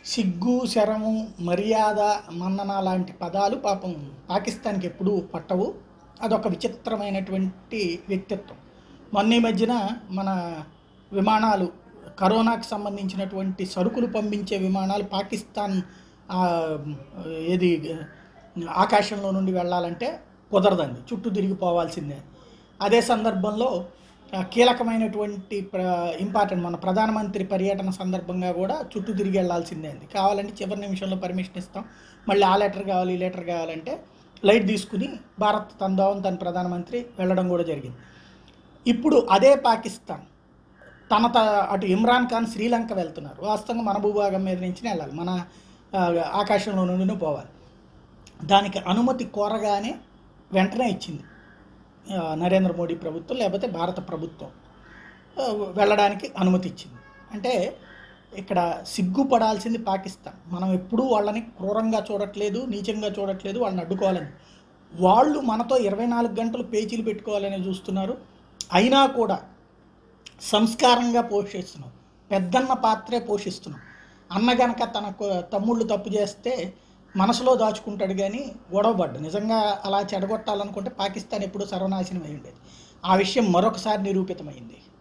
సిగ్గు శరము మర్యాద మన్నన లాంటి పదాలు పాపం పాకిస్తాన్కి ఎప్పుడూ పట్టవు అదొక విచిత్రమైనటువంటి వ్యక్తిత్వం మొన్న ఈ మధ్యన మన విమానాలు కరోనాకు సంబంధించినటువంటి సరుకులు పంపించే విమానాలు పాకిస్తాన్ ఆ, ఏది ఆకాశంలో నుండి వెళ్ళాలంటే కుదరదండి చుట్టూ తిరిగిపోవాల్సిందే అదే సందర్భంలో ఆ, కీలకమైనటువంటి ప్ర ఇంపార్టెంట్ మన ప్రధానమంత్రి పర్యటన సందర్భంగా కూడా చుట్టూ తిరిగి వెళ్ళాల్సిందే అండి కావాలంటే చివరి నిమిషంలో పర్మిషన్ ఇస్తాం మళ్ళీ ఆ లెటర్ కావాలి ఈ లెటర్ కావాలంటే లైట్ తీసుకుని భారత్ తందాం తన ప్రధానమంత్రి వెళ్ళడం కూడా జరిగింది ఇప్పుడు అదే పాకిస్తాన్ తన త అటు ఇమ్రాన్ ఖాన్ శ్రీలంక వెళ్తున్నారు వాస్తవంగా మన భూభాగం మీద నుంచి వెళ్ళాలి మన ఆ, ఆకాశంలో నుండి పోవాలి దానికి అనుమతి కోరగానే వెంటనే ఇచ్చింది ఆ, నరేంద్ర మోడీ ప్రభుత్వం లేకపోతే భారత ప్రభుత్వం ఆ, వెళ్ళడానికి అనుమతి ఇచ్చింది అంటే ఇక్కడ సిగ్గుపడాల్సింది పాకిస్తాన్ మనం ఎప్పుడూ వాళ్ళని క్రూరంగా చూడట్లేదు నీచంగా చూడట్లేదు వాళ్ళని అడ్డుకోవాలని వాళ్ళు మనతో ఇరవై నాలుగు గంటలు పేచీలు పెట్టుకోవాలని చూస్తున్నారు అయినా కూడా సంస్కారంగా పోషిస్తున్నాం పెద్దన్న పాత్రే పోషిస్తున్నాం అన్న గనక తన కొ- తమ్ముళ్ళు తప్పు చేస్తే మనసులో దాచుకుంటాడు కానీ గొడవపడ్డు నిజంగా అలా చెడగొట్టాలనుకుంటే పాకిస్తాన్ ఎప్పుడూ సర్వనాశనం అయి ఉండేది ఆ విషయం మరొకసారి నిరూపితమైంది